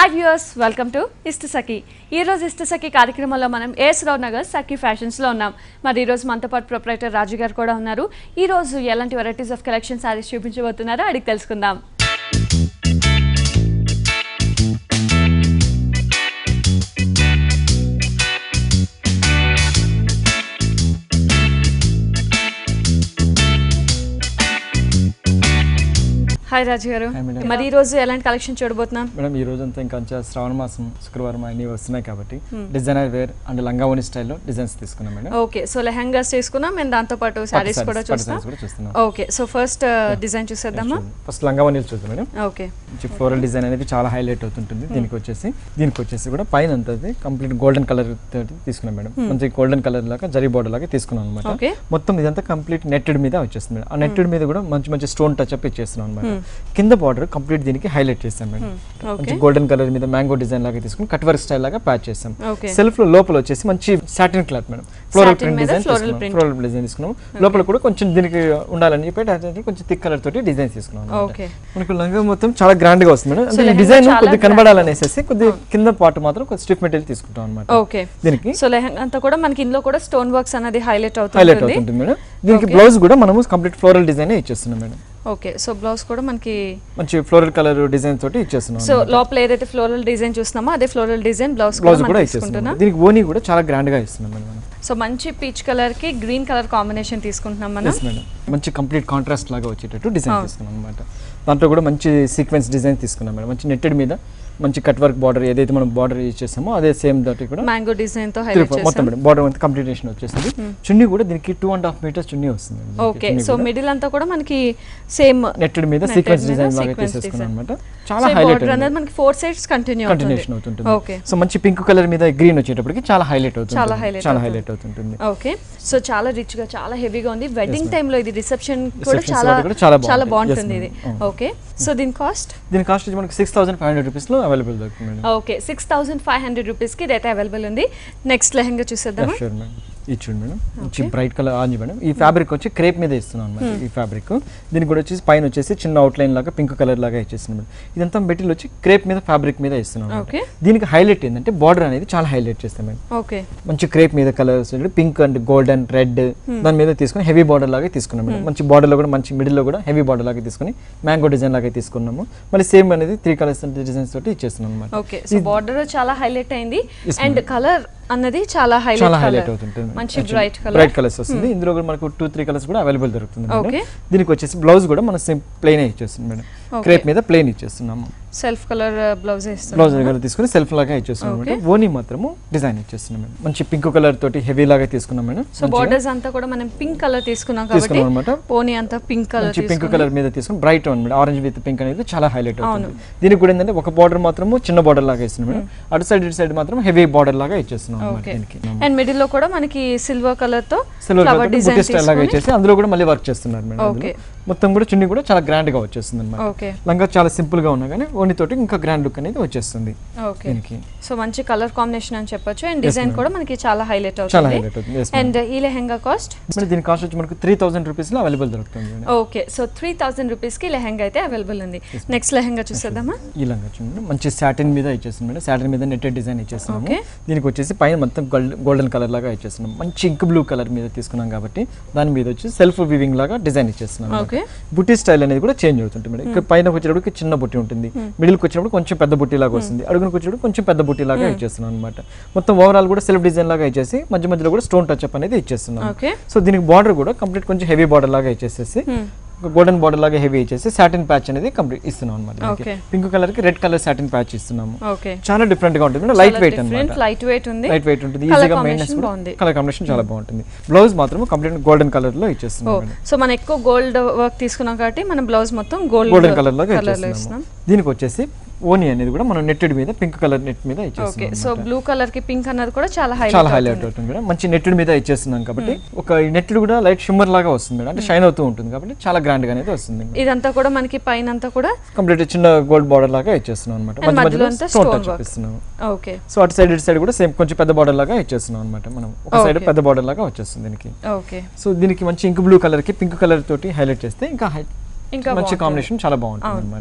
Hi viewers welcome to Ishtasakhi ఈ రోజు ఇష్టసఖి కార్యక్రమంలో మనం ఏస్ రావు నగర్ సఖి ఫ్యాషన్స్లో ఉన్నాం మరి ఈ రోజు మనతో పాటు ప్రొపరేటర్ రాజు గారు కూడా ఉన్నారు ఈ రోజు ఎలాంటి వెరైటీస్ ఆఫ్ కలెక్షన్ సారీస్ చూపించబోతున్నారో అడిగి తెలుసుకుందాం హాయ్ రాజు గారు Hi, madam. మరి ఈ రోజు ఎలాంటి కలెక్షన్ చూడబోతున్నాం మేడం ఈ రోజంతా ఇంకా కొంచెం శ్రావణ మాసం శుక్రవారం అన్నీ వస్తున్నాయి కాబట్టి డిజైనర్ వేర్ అండ్ లంగావోని స్టైల్లో డిజైన్స్ తీసుకున్నాం మేడం ఓకే సో లెహంగాస్ తీసుకున్నాం అండ్ దాంతో పాటు శారీస్ sarees, కూడా పట్టు చూస్తాం sarees కూడా చూస్తున్నాం ఓకే సో ఫస్ట్ డిజైన్ చూసేద్దామా ఫస్ట్ లంగావోనీలు చూద్దాం మేడం ఓకే మంచి ఫ్లోరల్ డిజైన్ అనేది చాలా హైలైట్ అవుతుంటుంది దీనికి వచ్చేసి దీనికి వచ్చేసి కూడా పైన అంతా కంప్లీట్ గోల్డెన్ కలర్ తోటి తీసుకున్నాం మేడం మంచి గోల్డెన్ కలర్ లాగా జరీ బోర్డర్ లాగా తీసుకున్నాం అనమాట ఓకే మొత్తం ఇదంతా కంప్లీట్ నెట్టెడ్ మీద వచ్చేస్తుంది మేడం ఆ నెట్టెడ్ మీద కూడా మంచి మంచి స్టోన్ టచ్ అప్ ఇచ్చేస్తున్నాం అనమాట కింద బార్డర్ కంప్లీట్ దీనికి హైలైట్ చేస్తాం మేడం ఓకే మంచి గోల్డెన్ కలర్ మీద మ్యాంగో డిజైన్ లాగా తీసుకుని కట్ వర్క్ స్టైల్ లాగా ప్యాచ్ చేస్తాం ఓకే సెల్ఫ్ లో లోపల వచ్చేసి మంచి satin cloth madam floral Satin print మీద డిజైన్ floral తీసుకున్నాం print. ఫ్లోరల్ డిజైన్ తీసుకున్నాం లోపల కూడా కొంచెం దీనికి ఉండాలని చెప్పి అటు కొంచెం థిక్ కలర్ తోటి డిజైన్ తీసుకున్నాం అన్నమాట. ఓకే మనకు లంగా మొత్తం చాలా గ్రాండ్ గా వస్తుంది మేడం So, అంటే ఈ లెహంగా డిజైన్ చాలా కొద్దిగా grand కనబడాలనేసి కొద్ది కింద పార్ట్ మాత్రం కొంచెం స్టిఫ్ మెటీరియల్ తీసుకుంటాం అనమాట ఓకే దీనికి సో లెహంగా అంతా కూడా మనకి ఇందులో కూడా స్టోన్ వర్క్స్ అనేది హైలైట్ హైలైట్ అవుతుంది అవుతుంది మేడం దీనికి Okay. బ్లౌజ్ కూడా మనము కంప్లీట్ ఫ్లోరల్ డిజైన్ ఇచ్చేస్తున్నాం మేడం ఓకే సో బ్లౌజ్ కూడా మనకి మంచి ఫ్లోరల్ కలర్ డిజైన్ తోటి ఇచ్చేస్తున్నాం సో లోపల ఏదైతే ఫ్లోరల్ డిజైన్ చూస్తున్నామో అదే ఫ్లోరల్ డిజైన్ బ్లౌజ్ బ్లౌజ్ కూడా కూడా మనం ఇచ్చేస్తున్నాం తీసుకుంటున్నాం దీనికి ఓనీ కూడా చాలా గ్రాండ్ గా ఇస్తున్నాం మేడం మనం సో మంచి పీచ్ కలర్ కి గ్రీన్ కలర్ కాంబినేషన్ తీసుకుంటున్నాం మనం ఎస్ మేడం మంచి కంప్లీట్ కాంట్రాస్ట్ లాగా వచ్చేటట్టు డిజైన్ తీసుకున్నాం అనమాట దాంట్లో కూడా మంచి సీక్వెన్స్ డిజైన్ తీసుకున్నాం మేడం మంచి నెట్టెడ్ మీద మంచి కట్ వర్క్ బార్డర్ ఏదైతే మనం బార్డర్ యూజ్ చేసామో అదే సేమ్ దాటి కూడా మ్యాంగో డిజైన్ తో తిరుప- హైలైట్ మొత్తం చేసాం మేడం బార్డర్ అంతా కంప్లీటేషన్ వచ్చేసింది చున్నీ కూడా దీనికి two and half metres chunni వస్తుంది మేడం దీనికి ఓకే చున్నీ సో కూడా. మిడిల్ అంతా కూడా మనకి సేమ్ నెట్టెడ్ మీద Netted సీక్వెన్స్ మీద డిజైన్ లాగా sequence తీసేసుకున్నాం design. అనమాట సో చాలా ఈ హైలైట్ border అనేది మనకి ఫోర్ సైడ్స్ కంటిన్యూ కంటిన్యూషన్ అవుతుంది అవుతుంటుంది ఓకే సో మంచి పింక్ కలర్ మీద గ్రీన్ వచ్చేటప్పటికి చాలా హైలైట్ అవుతుంది చాలా highlight చాలా అవుతుంది. హైలైట్ అవుతుంటుంది ఓకే సో చాలా రిచ్ గా చాలా హెవీగా ఉంది వెడ్డింగ్ ma'am. టైమ్ లో ఇది రిసెప్షన్ కూడా Receptions చాలా వాటికి కూడా చాలా చాలా బాగుంటుంది. బాగుంటుంది Yes, ఇది ma'am. అవును. ఓకే సో దీని కాస్ట్ దీని కాస్ట్ వచ్చి మనకి సిక్స్ థౌసండ్ ఫైవ్ హండ్రెడ్ రూపీస్లో అవైలబుల్ దొరుకుతుంది madam okay six thousand five hundred రూపీస్కి ఇదైతే అవైలబుల్ ఉంది నెక్స్ట్ లెహంగా చూసేద్దామా షూర్ మేడం ఇది చూడండి మేడం మంచి బ్రైట్ కలర్ ఆంజీ మేడం ఈ ఫ్యాబ్రిక్ వచ్చి క్రేప్ మీద ఇస్తున్నాం అనమాట ఈ ఫ్యాబ్రిక్ దీనికి కూడా వచ్చేసి పైన వచ్చేసి చిన్న అవుట్లైన్ లాగా పింక్ కలర్ లాగా ఇచ్చేస్తుంది మేడం ఇదంతా మెటీరియల్ వచ్చి క్రేప్ మీద ఫ్యాబ్రిక్ మీద ఇస్తున్నాం అన్నమాట. ఓకే దీనికి హైలైట్ ఏంటంటే బార్డర్ అనేది చాలా హైలైట్ చేస్తాం మేడం ఓకే మంచి క్రేప్ మీద colours pink and golden red దాని మీద తీసుకుని హెవీ బార్డర్ లాగా తీసుకున్నాం మేడం మంచి border లో కూడా మంచి మిడిల్ లో కూడా హెవీ బార్డర్ లాగా తీసుకుని మ్యాంగో డిజైన్ లాగా తీసుకున్నాము మళ్ళీ సేమ్ అనేది త్రీ కలర్స్ డిజైన్స్ తోటి ఇచ్చేస్తున్నాం అనమాట ఓకే సో బార్డర్ చాలా హైలైట్ అయింది Yes, అండ్ కలర్ అన్నది చాలా చాలా హైలైట్ హైలైట్ కలర్ అవుతుంటుంది మంచి బ్రైట్ కలర్ బ్రైట్ కలర్స్ వస్తుంది ఇందులో కూడా మనకు టూ త్రీ కలర్స్ కూడా అవైలబుల్ దొరుకుతుంది మేడం. Okay. దీనికి వచ్చేసి బ్లౌజ్ కూడా మనం సేమ్ ప్లెయిన్ ఇచ్చేస్తుంది మేడం Okay. క్రేప్ మీద ప్లెయిన్ ఇచ్చేస్తున్నాము సెల్ఫ్ కలర్ బ్లౌజ్ వేస్తాం బ్లౌజ్ దగ్గర తీసుకుని సెల్ఫ్ లాగా ఇచ్చేస్తున్నాం Okay. మేడం ఓనీ మాత్రము డిజైన్ ఇచ్చేస్తున్నాం మేడం మంచి పింక్ కలర్ తోటి హెవీ లాగా తీసుకున్నాం మేడం సో బార్డర్స్ అంతా కూడా మనం పింక్ కలర్ తీసుకున్నాం కాబట్టి తీసుకున్నాం అనమాట పోనీ అంతా పింక్ కలర్ మంచి పింక్ కలర్ మీద తీసుకుని bright one madam orange with pink అనేది చాలా హైలైట్ అవుతుంది దీనికి కూడా ఏంటంటే ఒక బార్డర్ మాత్రము చిన్న బార్డర్ లాగా ఇస్తున్నాం మేడం అటు సైడ్ ఇటు సైడ్ మాత్రం హెవీ బార్డర్ లాగా ఇచ్చేస్తున్నాం అనమాట ఓకే దీనికి అండ్ మిడిల్ లో కూడా మనకి సిల్వర్ కలర్ తో సిల్వర్ ఫ్లవర్ కలర్ డిజైన్ బుట్టి స్టైల్ లాగా తీసుకొని ఇచ్చేసి అందులో కూడా మళ్ళీ వర్క్ చేస్తున్నారు మేడం అందులో. Okay. మొత్తం కూడా చున్నీ కూడా చాలా గ్రాండ్ గా వచ్చేస్తుంది అనమాట ఓకే లంగా చాలా సింపుల్ గా ఉన్నా కానీ ఓని తోటి ఇంకా గ్రాండ్ లుక్ అనేది వచ్చేస్తుంది ఓకే దీనికి సో మంచి కలర్ కాంబినేషన్ అని చెప్పొచ్చు అండ్ డిజైన్ కూడా మనకి చాలా హైలైట్ చాలా అవుతుంది హైలైట్ అవుతుంది Yes, ma'am. అండ్ ఈ లెహంగా కాస్ట్ మరి దీని కాస్ట్ వచ్చి మనకు త్రీ థౌసండ్ రూపీస్ లో అవైలబుల్ దొరుకుతుంది madam okay so three thousand రూపీస్కి లెహంగా అయితే అవైలబుల్ ఉంది నెక్స్ట్ లెహంగా చూసేద్దామా ఈ లంగా చూడండి మంచి సాటిన్ మీద ఇచ్చేస్తుంది మేడం సాటిన్ మీద నెట్టెడ్ డిజైన్ ఇచ్చేస్తున్నాము Okay. దీనికి వచ్చేసి పైన మొత్తం గోల్డ్ గోల్డెన్ కలర్ లాగా ఇచ్చేస్తున్నాం మంచి ఇంక్ బ్లూ కలర్ మీద తీసుకున్నాం కాబట్టి దాని మీద వచ్చి సెల్ఫ్ వివింగ్ లాగా డిజైన్ ఇచ్చేస్తున్నాం ఓకే బుట్టి స్టైల్ అనేది కూడా చేంజ్ అవుతుంటుంది మేడం ఇక్కడ పైన వచ్చేటప్పుడు చిన్న బుట్టి ఉంటుంది మిడిల్కి వచ్చినప్పుడు కొంచెం పెద్ద బుట్టి లాగా వస్తుంది అడుగునికి వచ్చేటప్పుడు కొంచెం పెద్ద బుట్టి లాగా ఇచ్చేస్తున్నాం అనమాట మొత్తం ఓవరాల్ కూడా సెల్ఫ్ డిజైన్ లాగా ఇచ్చేసి మధ్య మధ్యలో కూడా స్టోన్ టచ్ అప్ అనేది ఇచ్చేస్తున్నాం ఓకే సో దీనికి బార్డర్ కూడా కంప్లీట్ కొంచెం హెవీ బార్డర్ లాగా ఇచ్చేసేసి గోల్డెన్ బార్డర్ లాగా హెవీ ఇచ్చేసి సాటిన్ ప్యాచ్ అనేది కంప్లీట్ ఇస్తున్నాం అనమాట Okay. పింక్ కలర్ కి రెడ్ కలర్ సాటిన్ ప్యాచ్ ఇస్తున్నాము ఓకే చాలా డిఫరెంట్ గా ఉంటుంది లైట్ వెయిట్ అనమాట లైట్ వెయిట్ ఉంది లైట్ వెయిట్ ఉంటుంది Colour ఈజీగా combination మెయింటెనెన్స్ కూడా బాగుంది. కలర్ కాంబినేషన్ చాలా బాగుంటుంది బ్లౌజ్ మాత్రం కంప్లీట్ గోల్డెన్ కలర్ లో ఓ ఇచ్చేస్తున్నాం మేడం సో మనం ఎక్కువ గోల్డ్ వర్క్ తీసుకున్నాం కాబట్టి మన బ్లౌజ్ మొత్తం గోల్డ్ గోల్డెన్ కలర్ లాగా కలర్ లో ఇచ్చేస్తున్నాము ఇస్తున్నాం దీనికి వచ్చేసి ఓని అనేది కూడా మనం నెట్టెడ్ మీద పింక్ కలర్ నెట్ మీద ఓకే ఇచ్చేస్తున్నాం సో బ్లూ కలర్ కి పింక్ అన్నది కూడా చాలా చాలా హైలైట్ హైలైట్ అవుతుంది మేడం మంచి నెట్టెడ్ మీద ఇచ్చేస్తున్నాం కాబట్టి ఒక నెట్టెడ్ కూడా లైట్ షిమ్మర్ లాగా వస్తుంది మేడం అంటే షైన్ అవుతూ ఉంటుంది కాబట్టి చాలా గ్రాండ్ గా అనేది వస్తుంది ఇదంతా కూడా మనకి పైన అంతా కూడా కంప్లీట్ చిన్న గోల్డ్ బార్డర్ లాగా ఇచ్చేస్తున్నాం అనమాట And మధ్య మధ్యలో మధ్యలో అంతా స్టోన్ stone టచ్ work. ఇస్తున్నాం ఓకే సో అటు సైడ్ ఇటు సైడ్ కూడా సేమ్ కొంచెం పెద్ద బార్డర్ లాగా ఇచ్చేస్తున్నాం అనమాట మనం ఒక సైడ్ Okay. పెద్ద బార్డర్ లాగా వచ్చేస్తుంది దీనికి ఓకే సో దీనికి మంచి ఇంక్ బ్లూ కలర్ కి పింక్ కలర్ తోటి హైలైట్ చేస్తే ఇంకా హై- ఇంకా మంచి బాగుంటుంది. కాంబినేషన్ చాలా బాగుంటుంది అనమాట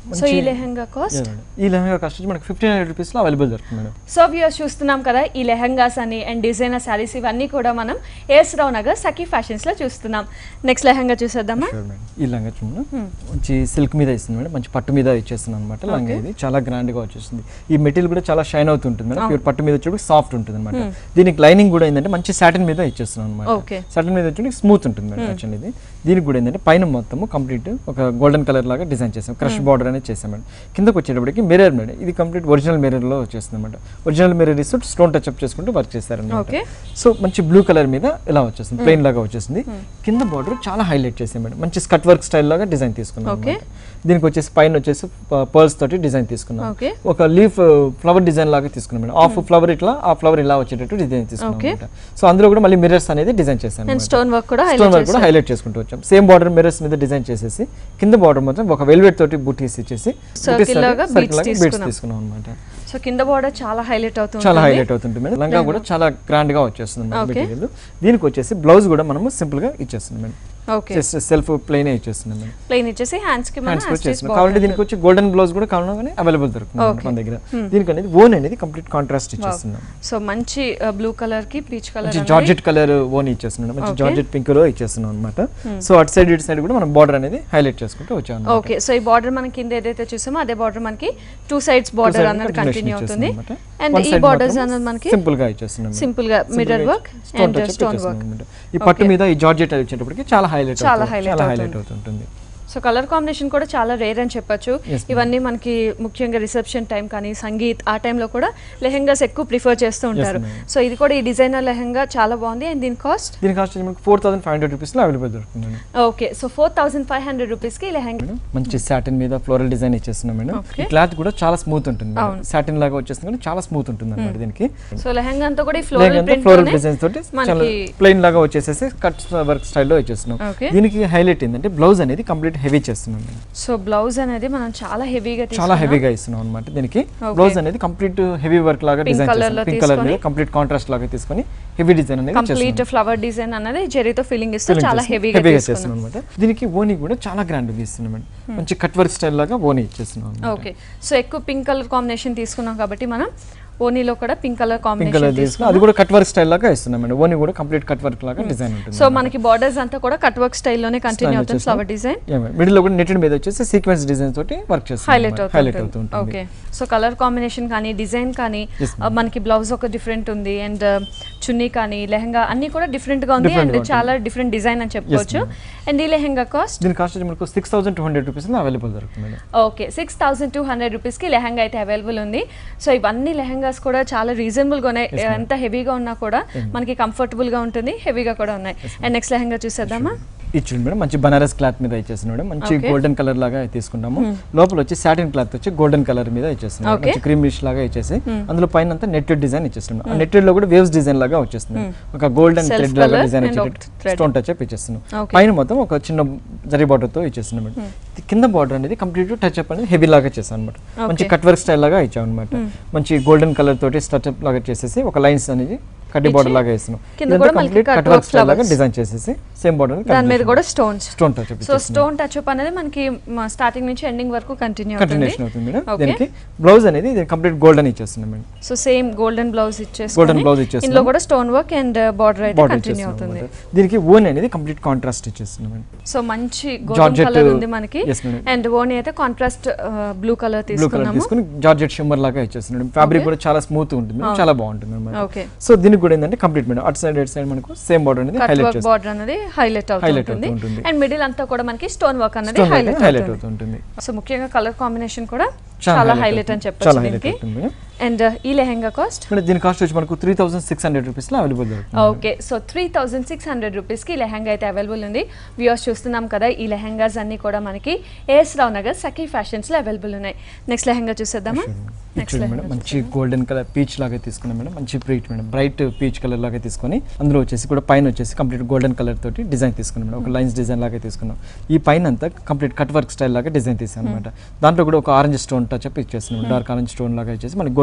సో ఈ లెహంగా కాస్ట్ Yeah, మేడం. ఈ లెహంగా కాస్ట్ వచ్చి మనకి ఫిఫ్టీన్ హండ్రెడ్ రూపీస్లో అవైలబుల్ దొరుకుతుంది మేడం సో వ్యూస్ చూస్తున్నాం కదా ఈ లెహంగాస్ అని అండ్ డిజైనర్ శారీస్ ఇవన్నీ కూడా మనం ఏస్ రావు నగర్ సఖీ ఫ్యాషన్స్లో చూస్తున్నాం నెక్స్ట్ లెహంగా చూసేద్దామా Sure, మేడం. ఈ లంగా చూడండి మంచి సిల్క్ మీద ఇస్తుంది మేడం మంచి పట్టు మీద ఇచ్చేస్తుంది అనమాట లంగా ఇది చాలా గ్రాండ్ గా వచ్చేస్తుంది ఈ మెటీరియల్ కూడా చాలా షైన్ అవుతుంటుంది మేడం ప్యూర్ పట్టు మీద వచ్చేప్పుడు సాఫ్ట్ ఉంటుంది అనమాట దీనికి లైనింగ్ కూడా ఏంటంటే మంచి సాటిన్ మీద ఇచ్చేస్తున్నాం అనమాట Okay. సాటిన్ మీద వచ్చి స్మూత్ ఉంటుంది మేడం యాక్చువల్లీ ఇది దీనికి కూడా ఏంటంటే పైన మొత్తము కంప్లీట్ ఒక గోల్డెన్ కలర్ లాగా డిజైన్ చేసాం క్రష్ బార్డర్ అనేది చేసాం మేడం కిందకి వచ్చేటప్పటికి మిర్రర్ మేడం ఇది కంప్లీట్ ఒరిజినల్ మిర్రర్ లో వచ్చేస్తుంది అనమాట ఒరిజినల్ మిర్రర్ ఇస్తూ స్టోన్ టచ్ అప్ చేసుకుంటూ వర్క్ చేస్తారనమాట Okay. సో మంచి బ్లూ కలర్ మీద ఇలా వచ్చేస్తుంది ప్లెయిన్ లాగా వచ్చేసింది కింద బార్డర్ చాలా హైలైట్ చేసాం మేడం మంచి స్కట్ వర్క్ స్టైల్ లాగా డిజైన్ తీసుకున్నాం Okay. అన్నమాట. దీనికి వచ్చేసి పైన వచ్చేసి పర్ల్స్ తోటి డిజైన్ తీసుకున్నాం Okay. ఒక లీఫ్ ఫ్లవర్ డిజైన్ లాగా తీసుకున్నాం మేడం హాఫ్ ఫ్లవర్ ఇట్లా ఆ ఫ్లవర్ ఇలా వచ్చేటట్టు డిజైన్ తీసుకున్నాం Okay. అన్నమాట. సో అందులో కూడా మళ్ళీ మిర్రర్స్ అనేది డిజైన్ చేశాను అండ్ స్టోన్ వర్క్ కూడా స్టోన్ హైలైట్ వర్క్ కూడా హైలైట్ చేసుకుంటూ వచ్చాం సేమ్ బార్డర్ మిర్రర్స్ మీద డిజైన్ చేసేసి కింద బార్డర్ మాత్రం ఒక వెల్వెట్ తోటి బూటీస్ ఇచ్చేసి Circle లాగా beads బీట్స్ తీసుకున్నాం. తీసుకున్నాం అనమాట సో కింద బార్డర్ చాలా హైలైట్ అవుతుంది చాలా హైలైట్ అవుతుంది మేడం లంగా కూడా చాలా గ్రాండ్ గా వచ్చేస్తుంది మేడం Okay. మెటీరియల్ దీనికి వచ్చేసి బ్లౌజ్ కూడా మనము సింపుల్ గా ఇచ్చేస్తుంది madam okay just self plain ఇచ్చేస్తుంది మేడం ప్లెయిన్ ఇచ్చేసి హ్యాండ్స్ కి మనం హ్యాండ్స్ కూడా హ్యాండ్స్ చేస్తున్నాం కావాలంటే దీనికి వచ్చి గోల్డెన్ బ్లౌజ్ కూడా కావాలని అవైలబుల్ దొరుకుతుంది మేడం మన దగ్గర దీనికి అనేది ఓన్ అనేది కంప్లీట్ కాంట్రాస్ట్ ఇచ్చేస్తున్నాం సో మంచి బ్లూ కలర్ కి పీచ్ కలర్ మంచి జార్జెట్ కలర్ ఓన్ ఇచ్చేస్తున్నాం మంచి Okay. జార్జెట్ పింక్ లో ఇచ్చేస్తున్నాం అనమాట సో అటు సైడ్ ఇటు సైడ్ కూడా మనం బార్డర్ అనేది హైలైట్ చేసుకుంటూ వచ్చాం అన్నమాట. ఓకే సో ఈ బార్డర్ మనకి కింద ఏదైతే చూసామో అదే బార్డర్ మనకి టూ సైడ్స్ బార్డర్ side అన్నది continuation కంటిన్యూ అవుతుంది ఇచ్చేస్తున్నాం అన్నమాట. అండ్ One ఈ side బార్డర్స్ మాత్రం అన్నది మనకి సింపుల్ గా ఇచ్చేస్తున్నాం మేడం. సింపుల్ గా Simple మిర్రర్ గా work stone and touch up stone ఇచ్చేస్తున్నాం వర్క్ అన్నమాట. ఈ పట్టు మీద ఈ జార్జెట్ అది వచ్చేటప్పటికి చాలా హైలైట్ చాలా highlight చాలా అవుతుంది. హైలైట్ అవుతుంటుంది సో కలర్ కాంబినేషన్ కూడా చాలా రేర్ అని చెప్పొచ్చు Yes, ma'am. ఇవన్నీ మనకి ముఖ్యంగా రిసెప్షన్ టైం కానీ సంగీత్ ఆ టైంలో కూడా లెహెంగాస్ ఎక్కువ ప్రిఫర్ చేస్తూ ఉంటారు ma'am. సో ఇది కూడా ఈ డిజైనర్ లెహెంగా చాలా బాగుంది అండ్ దీని కాస్ట్ దీని కాస్ట్ వచ్చి మనకి ఫోర్ థౌసండ్ ఫైవ్ హండ్రెడ్ రూపీస్లో అవైలబుల్ దొరుకుతుంది madam. Okay so four thousand five hundred రూపీస్కి ఈ లెహెంగా మేడం మంచి సాటిన్ మీద ఫ్లోరల్ డిజైన్ ఇచ్చేస్తున్నాం మేడం Okay. ఈ క్లాత్ కూడా చాలా స్మూత్ ఉంటుంది అవును. సాటిన్ లాగా వచ్చేస్తుంది కానీ చాలా స్మూత్ ఉంటుంది అనమాట దీనికి సో లెహెంగా అంతా కూడా ఈ ఫ్లోరల్ ప్రింట్ ఫ్లోరల్ డిజైన్స్ తోటి చాలా మనకి ప్లెయిన్ లాగా వచ్చేసేసి కట్ వర్క్ స్టైల్లో ఇచ్చేస్తున్నాం Okay. దీనికి హైలైట్ ఏంటంటే బ్లౌజ్ అనేది కంప్లీట్ హెవీ చేస్తున్నాం మేడం. సో బ్లౌజ్ అనేది మనం చాలా హెవీగా చాలా హెవీగా ఇస్తున్నాం అనమాట దీనికి Okay. బ్లౌజ్ అనేది కంప్లీట్ హెవీ వర్క్ లాగా Pink డిజైన్ colour చేస్తాం లో పింక్ కలర్ మీద తీసుకొని- కంప్లీట్ కాంట్రాస్ట్ లాగా తీసుకొని హెవీ డిజైన్ అనేది కంప్లీట్ చేస్తున్నాం. ఫ్లవర్ డిజైన్ అనేది జెరీతో ఫిల్లింగ్ ఇస్తూ Filling చాలా చేస్తున్నాం. హెవీగా హెవీగా తీసుకున్నాం చేస్తున్నాం అనమాట దీనికి ఓనీ కూడా చాలా గ్రాండ్ ఇస్తున్నాం మేడం మంచి కట్ వర్క్ స్టైల్ లాగా ఓనీ ఇచ్చేస్తున్నాం అన్నమాట. ఓకే సో ఎక్కువ పింక్ కలర్ కాంబినేషన్ తీసుకున్నాం కాబట్టి మనం ఓనీలో కూడా pink colour pink colour combination తీసుకుని తీసుకున్నాం అది కూడా కట్ వర్క్ స్టైల్ లాగా ఇస్తున్నాం మేడం ఓనీ కూడా కంప్లీట్ కట్ వర్క్ లాగా డిజైన్ ఉంటుంది సో మనకి బార్డర్స్ అంతా కూడా కట్ వర్క్ స్టైల్లోనే కంటిన్యూ Style అవుతుంది వచ్చేసి- ఫ్లవర్ డిజైన్ మిడిల్ లో కూడా నెట్టెడ్ మీద వచ్చేసి సీక్వెన్స్ డిజైన్ తోటి వర్క్ చేస్తాం హైలైట్ హైలైట్ అవుతుంది అవుతుంటుంది ఓకే సో కలర్ కాంబినేషన్ కానీ డిజైన్ కానీ Yes, ఆ, మనకి బ్లౌజ్ ఒక డిఫరెంట్ ఉంది అండ్ చున్నీ కానీ లెహంగా అన్ని కూడా డిఫరెంట్ గా ఉంది Different అండ్ గా ఉంటుంది. చాలా డిఫరెంట్ డిజైన్ అని చెప్పుకోవచ్చు అండ్ ఈ లెహంగా కాస్ట్ దీని కాస్ట్ వచ్చి మనకు six thousand two hundred rupees available దొరుకుతుంది madam okay six thousand two hundred రూపీస్కి లెహంగా అయితే అవైలబుల్ ఉంది సో ఇవన్నీ లెహంగాస్ కూడా చాలా రీజనబుల్గా ఉన్నాయి ఎంత హెవీగా ఉన్నా కూడా మనకి కంఫర్టబుల్గా ఉంటుంది హెవీగా కూడా ఉన్నాయి అండ్ నెక్స్ట్ లెహంగా చూసేద్దామా ఇచ్చింది మేడం మంచి బనారస్ క్లాత్ మీద ఇచ్చేసింది మేడం మంచి Okay. గోల్డెన్ కలర్ లాగా తీసుకున్నాము లోపల వచ్చి సాటిన్ క్లాత్ వచ్చి గోల్డెన్ కలర్ మీద ఇచ్చేస్తున్నాం Okay. మంచి క్రీమ్ లాగా ఇచ్చేసి అందులో పైన అంతా నెట్టెడ్ డిజైన్ ఇచ్చేస్తున్నాం ఆ నెట్టెడ్ లో కూడా వేవ్స్ డిజైన్ లాగా వచ్చేస్తుంది ఒక గోల్డెన్ Self థ్రెడ్ లాగా colour డిజైన్ and వచ్చేటట్టు ఒక thread. స్టోన్ టచ్ అప్ ఇచ్చేస్తున్నాం Okay. పైన మొత్తం ఒక చిన్న జరీ బార్డర్ తో ఇచ్చేస్తున్నాం మేడం కింద బార్డర్ అనేది కంప్లీట్ టచ్ అప్ అనేది హెవీ లాగా చేసాం అనమాట మంచి Okay. కట్ వర్క్ స్టైల్ లాగా ఇచ్చాం అనమాట మంచి గోల్డెన్ కలర్ తోటి టచ్ అప్ లాగా చేసేసి ఒక లైన్స్ అనేది కడ్డీ బార్డర్ లాగా ఇస్తున్నాం కింద కూడా మనకి complete cut cut work work style లాగా flowers. డిజైన్ చేసేసి సేమ్ బార్డర్ దాని మీద కూడా stones stone touch up so stone touch up అనేది మనకి స్టార్టింగ్ నుంచి ఎండింగ్ వరకు కంటిన్యూ అవుతుంది కంటిన్యూషన్ అవుతుంది మేడం Okay. దీనికి బ్లౌజ్ అనేది కంప్లీట్ గోల్డెన్ ఇచ్చేస్తున్నాం madam so same golden blouse ఇచ్చేసి Golden blouse ఇచ్చేస్తున్నాం. ఇందులో కూడా స్టోన్ వర్క్ అండ్ బార్డర్ అయితే బార్డర్ కంటిన్యూ ఇచ్చేస్తున్నాం అవుతుంది అన్నమాట. దీనికి ఓన్ అనేది కంప్లీట్ కాంట్రాస్ట్ ఇచ్చేస్తున్నాం మేడం సో మంచి గోల్డెన్ Georgette, కలర్ ఉంది మనకి yes, madam. అండ్ ఓని అయితే contrast blue colour blue colour తీసుకున్నాము తీసుకుని జార్జెట్ షిమ్మర్ లాగా ఇచ్చేస్తున్నాం ఫ్యాబ్రిక్ కూడా చాలా స్మూత్ ఉంటుంది మేడం. చాలా బాగుంటుంది మేడం ఓకే సో దీనికి కూడా ఏంటంటే కంప్లీట్ మేడం అటు సైడ్ ఇటు సైడ్ మనకు సేమ్ బార్డర్ అనేది కట్ హైలైట్ వర్క్ చేస్తాం బార్డర్ అనేది హైలైట్ Highlight అవుతుంది అవుతూ ఉంటుంది. అండ్ మిడిల్ అంతా కూడా మనకి స్టోన్ వర్క్ అనేది స్టోన్ హైలైట్ హైలైట్ అవుతుంది అవుతుంటుంది సో ముఖ్యంగా కలర్ కాంబినేషన్ కూడా చాలా చాలా highlight హైలైట్ అని అవుతుంది. చెప్పొచ్చు చాలా హైలైట్ దీనికి అవుతుంది మేడం అండ్ ఈ లెహెంగా కాస్ట్ మేడం దీని కాస్ట్ వచ్చి మనకు త్రీ థౌసండ్ సిక్స్ హండ్రెడ్ రూపీస్లో అవైలబుల్ దొరుకుతుంది okay so three thousand six hundred రూపీస్కి ఈ లెహంగా అయితే అవైలబుల్ ఉంది వ్యూవర్స్ చూస్తున్నాం కదా ఈ లెహంగాస్ అన్నీ కూడా మనకి ఏఎస్ రావు నగర్ సఖీ ఫ్యాషన్స్లో అవైలబుల్ ఉన్నాయి నెక్స్ట్ లెహంగా చూసేద్దామా నెక్స్ట్ చూడండి మేడం మంచి గోల్డెన్ కలర్ పీచ్ లాగా తీసుకున్నాం మేడం మంచి bright madam bright peach colour లాగా తీసుకొని అందులో వచ్చేసి కూడా పైన వచ్చేసి కంప్లీట్ గోల్డెన్ కలర్ తోటి డిజైన్ తీసుకున్నాం మేడం ఒక లైన్స్ డిజైన్ లాగా తీసుకున్నాం ఈ పైన అంతా కంప్లీట్ కట్ వర్క్ స్టైల్ లాగా డిజైన్ తీసాం అనమాట దాంట్లో కూడా ఒక ఆరెంజ్ స్టోన్ టచ్ అప్ ఇచ్చేస్తున్నాం డార్క్ ఆరెంజ్ స్టోన్ లాగా ఇచ్చేసి మనకి గోల్డెన్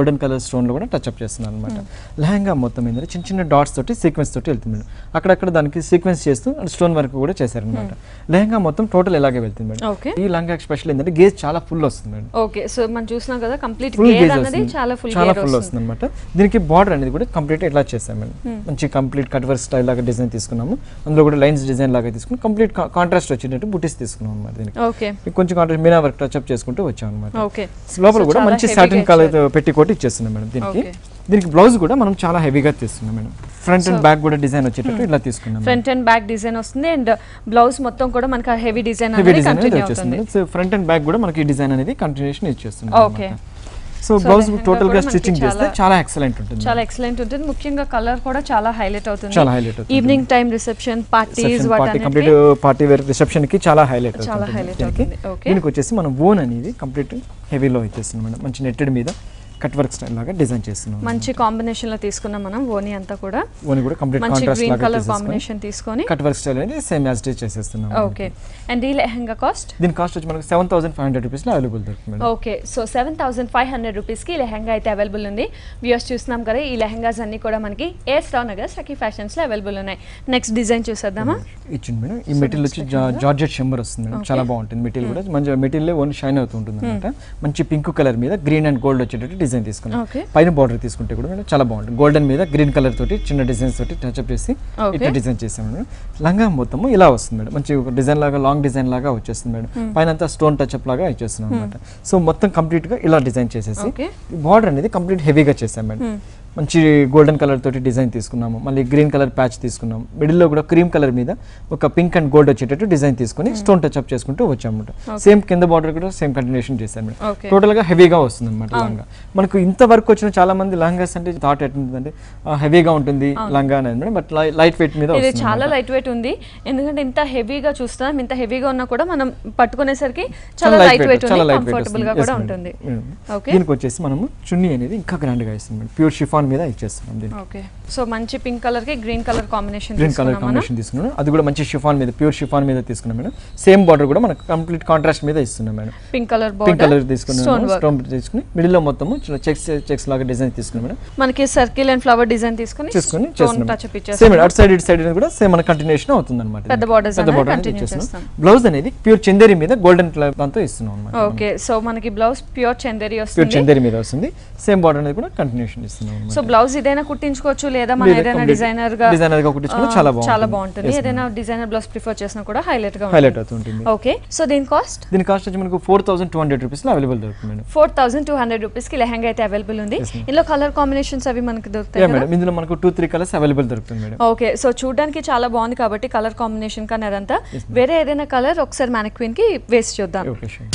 గోల్డెన్ కలర్ స్టోన్ లో కూడా టచ్ అప్ చేస్తున్నాను అనమాట లెహంగా మొత్తం ఏంటంటే చిన్న చిన్న డాట్స్ తోటి సీక్వెన్స్ తోటి వెళ్తుంది మేడం అక్కడక్కడ దానికి సీక్వెన్స్ చేస్తూ స్టోన్ వర్క్ కూడా చేశారనమాట లెహంగా మొత్తం టోటల్ ఇలాగే వెళ్తుంది మేడం ఓకే ఈ లంగా స్పెషల్ ఏంటంటే గేజ్ చాలా ఫుల్ వస్తుంది మేడం ఓకే సో మనం చూస్తున్నాం కదా కంప్లీట్ ఫుల్ గేర్ గేజ్ అన్నది వస్తుంది చాలా ఫుల్ చాలా గేర్ ఫుల్ వస్తుంది వస్తుంది అనమాట దీనికి బార్డర్ అనేది కూడా కంప్లీట్ ఇట్లా చేస్తాం మేడం మంచి కంప్లీట్ కట్ వర్క్ స్టైల్ లాగా డిజైన్ తీసుకున్నాము అందులో కూడా లైన్స్ డిజైన్ లాగా తీసుకుని కంప్లీట్ కాంట్రాస్ట్ వచ్చినట్టు బుటీస్ తీసుకున్నాం అనమాట దీనికి ఓకే ఇది కొంచెం contrast meena work touch up చేసుకుంటూ వచ్చాం అనమాట ఓకే లోపల So, కూడా చాలా మంచి heavy సాటిన్ గా కలర్ పెట్టి కోట్ ఇచ్చేస్తున్నాం మేడం దీనికి Okay. దీనికి బ్లౌజ్ కూడా మనం చాలా హెవీగా తీస్తున్నాం మేడం ఫ్రంట్ అండ్ బ్యాక్ కూడా డిజైన్ వచ్చేటట్టు ఇలా తీసుకున్నాం ఫ్రంట్ అండ్ బ్యాక్ డిజైన్ వస్తుంది అండ్ బ్లౌజ్ మొత్తం కూడా మనకి హెవీ డిజైన్ హెవీ అనేది డిజైన్ అనేది కంటిన్యూ వచ్చేస్తుంది అవుతుంది సో ఫ్రంట్ అండ్ బ్యాక్ కూడా మనకి ఈ డిజైన్ అనేది కంటిన్యూషన్ ఇచ్చేస్తుంది Okay. So So, blouse lehenga total కూడా గా మనకి స్టిచ్చింగ్ చేస్తే చాలా- చాలా ఎక్సలెంట్ ఉంటుంది చాలా ఎక్సలెంట్ ఉంటుంది ముఖ్యంగా కలర్ కూడా చాలా హైలైట్ అవుతుంది చాలా highlight అవుతుంది. Evening time reception parties party complete party wear reception కి చాలా హైలైట్ చాలా highlight అవుతుంది. Okay. దీనికి వచ్చేసి మనం ఓన్ అనేది కంప్లీట్ హెవీలో ఇచ్చేస్తున్నాం మేడం మంచి నెట్టెడ్ మీద కట్ వర్క్ స్టైల్ లాగా డిజైన్ చేస్తున్నాం మంచి కాంబినేషన్ లో తీసుకున్నాం మనం ఓని అంతా కూడా ఓన్ కూడా కంప్లీట్ మంచి కాంట్రాస్ట్ గ్రీన్ లాగా కలర్ తీసేసుకొని కాంబినేషన్ తీసుకొని కట్ వర్క్ స్టైల్ అనేది సేమ్ యాజ్ ఇట్ చేసేస్తున్నాం ఓకే అండ్ ఈ లెహంగా కాస్ట్ దీని కాస్ట్ వచ్చి మనకు సెవెన్ థౌసండ్ ఫైవ్ హండ్రెడ్ రూపీస్లో అవైలబుల్ దొరుకుతుంది madam okay so seven thousand five hundred రూపీస్కి ఈ లెహంగా అయితే అవైలబుల్ ఉంది వ్యూస్ చూస్తున్నాం కదా ఈ లెహంగాస్ అన్ని కూడా మనకి ఏ స్టావ్ నగర్ సఖీ ఫ్యాషన్స్లో అవైలబుల్ ఉన్నాయి నెక్స్ట్ డిజైన్ చూసేద్దామా ఇచ్చింది మేడం ఈ మెటీరియల్ వచ్చి జా- జార్జెట్ షెంబర్ వస్తుంది మేడం చాలా బాగుంటుంది మెటీరియల్ కూడా మంచి మెటీరియల్ ఓన్లీ షైన్ అవుతూ ఉంటుంది అనమాట మంచి పింక్ కలర్ మీద గ్రీన్ అండ్ గోల్డ్ వచ్చేటట్టు డిజైన్ తీసుకున్నాం ఓకే పైన బార్డర్ తీసుకుంటే కూడా మేడం చాలా బాగుంటుంది గోల్డెన్ మీద గ్రీన్ కలర్ తోటి చిన్న డిజైన్స్ తోటి టచ్ అప్ చేసి Okay. ఇట్లా డిజైన్ చేసాం మేడం లంగా మొత్తము ఇలా వస్తుంది మేడం మంచి ఒక డిజైన్ లాగా లాంగ్ డిజైన్ లాగా వచ్చేస్తుంది మేడం పైన అంతా స్టోన్ టచ్ అప్ లాగా ఇచ్చేస్తున్నాం అనమాట సో మొత్తం కంప్లీట్ గా ఇలా డిజైన్ చేసేసి ఓకే బార్డర్ అనేది కంప్లీట్ హెవీగా చేసాం మేడం మంచి గోల్డెన్ కలర్ తోటి డిజైన్ తీసుకున్నాము మళ్ళీ గ్రీన్ కలర్ ప్యాచ్ తీసుకున్నాం మిడిల్లో కూడా క్రీమ్ కలర్ మీద ఒక పింక్ అండ్ గోల్డ్ వచ్చేటట్టు డిజైన్ తీసుకుని స్టోన్ టచ్ అప్ చేసుకుంటూ వచ్చామన్నమాట సేమ్ కింద బార్డర్ కూడా సేమ్ కంటిన్యూషన్ చేశాను మేడం ఓకే టోటల్ గా హెవీగా వస్తుంది అనమాట లంగా మనకు ఇంత వరకు వచ్చిన చాలా మంది లంగాస్ అంటే థాట్ ఎట్లుంటుందంటే హెవీగా ఉంటుంది లంగా అనేది మేడం బట్ లైట్ వెయిట్ మీద ఇది వస్తుంది చాలా లైట్ వెయిట్ ఉంది ఎందుకంటే ఇంత హెవీగా చూస్తున్నాం ఇంత హెవీగా ఉన్నా కూడా మనం పట్టుకునేసరికి చాలా లైట్ వెయిట్ ఉంది చాలా లైట్ వెయిట్ కంఫర్టబుల్ గా కూడా ఉంటుంది ఓకే దీనికి వచ్చేసి మనము చున్నీ అనేది ఇంకా గ్రాండ్ గా ఇస్తుంది మేడం ప్యూర్ షిఫాన్ మీద ఇచ్చేస్తున్నాం దీనికి ఓకే సో మంచి పింక్ కలర్ కి green colour combination green colour తీసుకున్నాం మనం కాంబినేషన్ తీసుకున్నాం అది కూడా మంచి షిఫాన్ మీద ప్యూర్ షిఫాన్ మీద తీసుకున్నాం మేడం సేమ్ బార్డర్ కూడా మనకు కంప్లీట్ కాంట్రాస్ట్ మీద ఇస్తున్నాం madam pink colour pink border colour తీసుకున్నాం స్టోన్ వర్క్ స్టోన్ తీసుకుని మిడిల్ లో మొత్తము చెక్స్ చెక్స్ లాగా డిజైన్ తీసుకున్నాం మేడం మనకి సర్కిల్ అండ్ ఫ్లవర్ డిజైన్ తీసుకుని చేసుకుని స్టోన్ చేస్తున్నాం టచ్ అప్ సేమ్ అటు సైడ్ ఇటు సైడ్ కూడా సేమ్ మన కంటిన్యూషన్ అవుతుంది అనమాట పెద్ద borders పెద్ద అనేది border continue ఇచ్చేస్తున్నాం చేస్తాం. బ్లౌజ్ అనేది ప్యూర్ చందేరి మీద గోల్డెన్ కలర్ దాంతో ఇస్తున్నాం అనమాట ఓకే సో మనకి బ్లౌజ్ ప్యూర్ చందేరి ప్యూర్ వస్తుంది చందేరి మీద వస్తుంది సేమ్ బార్డర్ అనేది కూడా కంటిన్యూషన్ ఇస్తున్నాం సో బ్లౌజ్ ఇదైనా కుట్టించుకోవచ్చు లేదా మన ఏదైనా డిజైనర్ గా డిజైనర్ గా కుట్టించుకుంటే చాలా బాగుంటుంది చాలా బాగుంటుంది ఏదైనా డిజైనర్ బ్లౌజ్ ప్రిఫర్ చేసినా కూడా హైలైట్ గా హైలైట్ అవుతుంటుంది ఓకే సో దీని కాస్ట్ దీని కాస్ట్ వచ్చి మనకు ఫోర్ థౌసండ్ టూ హండ్రెడ్ రూపీస్లో అవైలబుల్ దొరుకుతుంది madam four thousand two hundred rupees కి లెహంగా అయితే అవైలబుల్ ఉంది ఇందులో కలర్ కాంబినేషన్స్ అవి మనకి దొరుకుతాయి యా కదా మేడం ఇందులో మనకు టూ త్రీ కలర్స్ అవైలబుల్ దొరుకుతుంది మేడం ఓకే సో చూడడానికి చాలా బాగుంది కాబట్టి కలర్ కాంబినేషన్ కానీ అదంతా వేరే ఏదైనా కలర్ ఒకసారి మ్యానిక్విన్ కి వేసి చూద్దాం ఓకే షూర్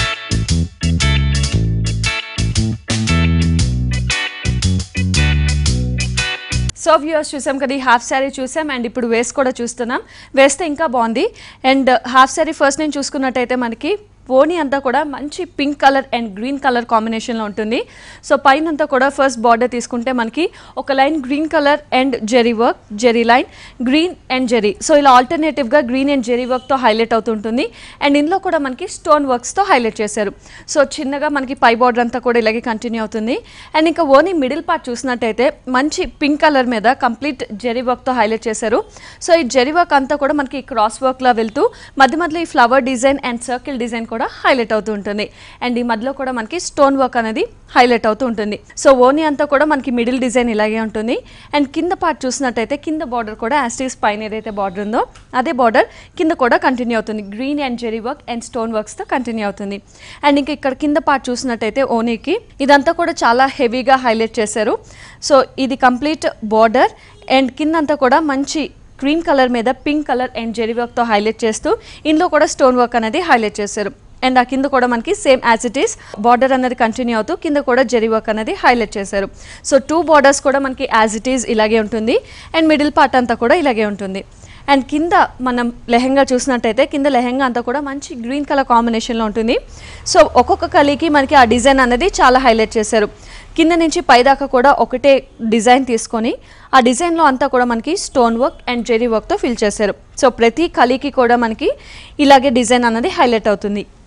సో వ్యూవర్స్ చూసాం కదా ఈ హాఫ్ శారీ చూసాం అండ్ ఇప్పుడు వేస్ట్ కూడా చూస్తున్నాం వేస్తే ఇంకా బాగుంది అండ్ హాఫ్ శారీ ఫస్ట్ నేను చూసుకున్నట్టయితే మనకి ఓని అంతా కూడా మంచి pink colour and green colour కాంబినేషన్లో ఉంటుంది సో పైన అంతా కూడా ఫస్ట్ బార్డర్ తీసుకుంటే మనకి ఒక line green colour and zari work zari line green and zari so ఇలా ఆల్టర్నేటివ్గా గ్రీన్ అండ్ జెరీ వర్క్తో హైలైట్ అవుతుంటుంది అండ్ ఇందులో కూడా మనకి స్టోన్ వర్క్స్తో హైలైట్ చేశారు సో చిన్నగా మనకి పై బార్డర్ అంతా కూడా ఇలాగే కంటిన్యూ అవుతుంది అండ్ ఇంకా ఓని మిడిల్ పార్ట్ చూసినట్టయితే మంచి పింక్ కలర్ మీద కంప్లీట్ జెరీ వర్క్తో హైలైట్ చేశారు సో ఈ జెరీ వర్క్ అంతా కూడా మనకి క్రాస్ వర్క్లా వెళ్తూ మధ్య మధ్యలో ఈ flower design and circle design కూడా హైలైట్ అవుతూ ఉంటుంది అండ్ ఈ మధ్యలో కూడా మనకి స్టోన్ వర్క్ అనేది హైలైట్ అవుతూ ఉంటుంది సో ఓని అంతా కూడా మనకి మిడిల్ డిజైన్ ఇలాగే ఉంటుంది అండ్ కింద పార్ట్ చూసినట్టయితే కింద బార్డర్ కూడా యాస్టీస్ పైన ఏదైతే బార్డర్ ఉందో అదే బార్డర్ కింద కూడా కంటిన్యూ అవుతుంది green and zari work and stone వర్క్స్తో కంటిన్యూ అవుతుంది అండ్ ఇంకా ఇక్కడ కింద పార్ట్ చూసినట్టయితే ఓనీకి ఇదంతా కూడా చాలా హెవీగా హైలైట్ చేశారు సో ఇది కంప్లీట్ బార్డర్ అండ్ కిందంతా కూడా మంచి క్రీమ్ కలర్ మీద పింక్ కలర్ అండ్ జెరీ వర్క్తో హైలైట్ చేస్తూ ఇందులో కూడా స్టోన్ వర్క్ అనేది హైలైట్ చేశారు అండ్ ఆ కింద కూడా మనకి same as it is border అనేది కంటిన్యూ అవుతూ కింద కూడా జెరీ వర్క్ అనేది హైలైట్ చేశారు సో టూ బార్డర్స్ కూడా మనకి యాజ్ ఇట్ ఈస్ ఇలాగే ఉంటుంది అండ్ మిడిల్ పార్ట్ అంతా కూడా ఇలాగే ఉంటుంది అండ్ కింద మనం లెహంగా చూసినట్టయితే కింద లెహంగా అంతా కూడా మంచి గ్రీన్ కలర్ కాంబినేషన్లో ఉంటుంది సో ఒక్కొక్క కలికి మనకి ఆ డిజైన్ అనేది చాలా హైలైట్ చేశారు కింద నుంచి పైదాకా కూడా ఒకటే డిజైన్ తీసుకొని ఆ డిజైన్లో అంతా కూడా మనకి స్టోన్ వర్క్ అండ్ జెరీ వర్క్తో ఫిల్ చేశారు సో ప్రతి కలికి కూడా మనకి ఇలాగే డిజైన్ అన్నది హైలైట్ అవుతుంది